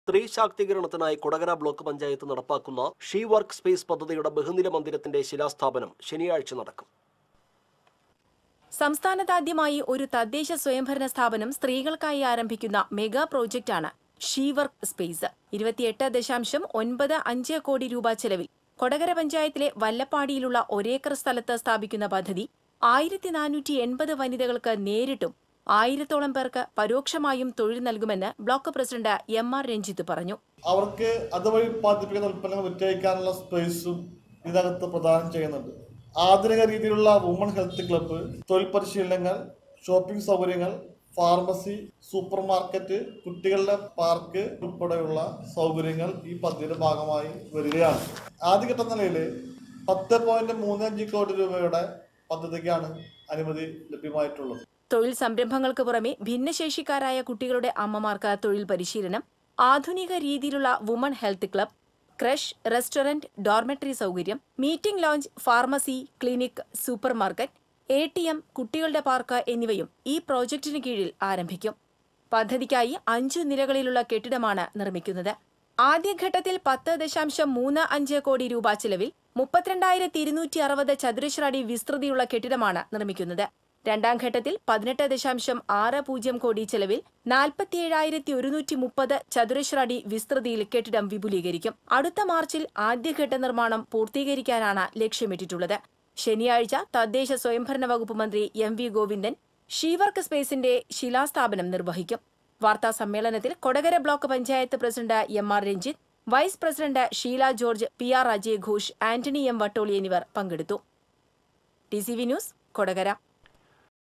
സ്ത്രീ ശാക്തീകരണത്തിനായി കൊടകര ബ്ലോക്ക് പഞ്ചായത്ത് നടപ്പാക്കുന്ന she work space പദ്ധതിയുടെ ബഹുനില മന്ദിരത്തിന്റെ ശിലാസ്ഥാപനം ശനിയാഴ്ച നടക്കും സംസ്ഥാനത്താദ്യമായി ഒരു തദ്ദേശ സ്വയംഭരണ സ്ഥാപനം സ്ത്രീകൾക്കായി ആരംഭിക്കുന്ന മെഗാ പ്രോജക്റ്റാണ് ഷീ വർക്ക് സ്പേസ് ഇരുപത്തിയെട്ട് ദശാംശം ഒൻപത് അഞ്ച് കോടി രൂപ ചെലവിൽ കൊടകര പഞ്ചായത്തിലെ വല്ലപ്പാടിയിലുള്ള ഒരേക്കർ സ്ഥലത്ത് സ്ഥാപിക്കുന്ന പദ്ധതി ആയിരത്തി നാനൂറ്റി എൺപത് വനിതകൾക്ക് നേരിട്ടും ആയിരത്തോളം പേർക്ക് പരോക്ഷമായും തൊഴിൽ നൽകുമെന്ന് block president M R Ranjith പറഞ്ഞു അവർക്ക് അതുവഴി ഉത്പാദിപ്പിക്കുന്ന ഉൽപ്പന്നങ്ങൾ വിറ്റഴിക്കാനുള്ള സ്പേസും ഇതിനകത്ത് പ്രദാനം ചെയ്യുന്നുണ്ട് ആധുനിക രീതിയിലുള്ള വുമൺ ഹെൽത്ത് ക്ലബ്ബ് തൊഴിൽ പരിശീലനങ്ങൾ ഷോപ്പിംഗ് സൗകര്യങ്ങൾ ഫാർമസി സൂപ്പർ മാർക്കറ്റ് കുട്ടികളുടെ പാർക്ക് ഉൾപ്പെടെയുള്ള സൗകര്യങ്ങൾ ഈ പദ്ധതിയുടെ ഭാഗമായി വരികയാണ് ആദ്യഘട്ട നിലയിൽ പത്ത് പോയിന്റ് മൂന്ന് അഞ്ച് കോടി രൂപയുടെ പദ്ധതിക്കാണ് അനുമതി ലഭ്യമായിട്ടുള്ളത് തൊഴിൽ സംരംഭങ്ങൾക്ക് പുറമെ ഭിന്നശേഷിക്കാരായ കുട്ടികളുടെ അമ്മമാർക്ക് തൊഴിൽ പരിശീലനം ആധുനിക രീതിയിലുള്ള woman health club creche restaurant dormitory സൗകര്യം meeting lounge pharmacy clinic supermarket A T M കുട്ടികളുടെ പാർക്ക് എന്നിവയും ഈ പ്രോജക്റ്റിന് കീഴിൽ ആരംഭിക്കും പദ്ധതിക്കായി അഞ്ചു നിലകളിലുള്ള കെട്ടിടമാണ് നിർമ്മിക്കുന്നത് ആദ്യഘട്ടത്തിൽ പത്ത് ദശാംശം മൂന്ന് അഞ്ച് കോടി രൂപ ചെലവിൽ മുപ്പത്തിരണ്ടായിരത്തി ഇരുന്നൂറ്റി അറുപത് ചതുരശ്ര അടി വിസ്തൃതിയുള്ള കെട്ടിടമാണ് നിർമ്മിക്കുന്നത് രണ്ടാം ഘട്ടത്തിൽ പതിനെട്ട് ദശാംശം ആറ് പൂജ്യം കോടി ചെലവിൽ നാൽപ്പത്തിയേഴായിരത്തി ഒരുന്നൂറ്റി മുപ്പത് ചതുരശ്ര അടി വിസ്തൃതിയിൽ കെട്ടിടം വിപുലീകരിക്കും അടുത്ത മാർച്ചിൽ ആദ്യഘട്ട നിർമ്മാണം പൂർത്തീകരിക്കാനാണ് ലക്ഷ്യമിട്ടിട്ടുള്ളത് ശനിയാഴ്ച തദ്ദേശ സ്വയംഭരണ വകുപ്പ് മന്ത്രി എം വി ഗോവിന്ദൻ ഷീവർക്ക് സ്പേസിന്റെ ശിലാസ്ഥാപനം നിർവഹിക്കും വാർത്താ സമ്മേളനത്തിൽ Kodakara block panchayat president M R Ranjith vice president Sheela George P R Ajay Ghosh Antony M Vattoli എന്നിവർ പങ്കെടുത്തു T C V news Kodakara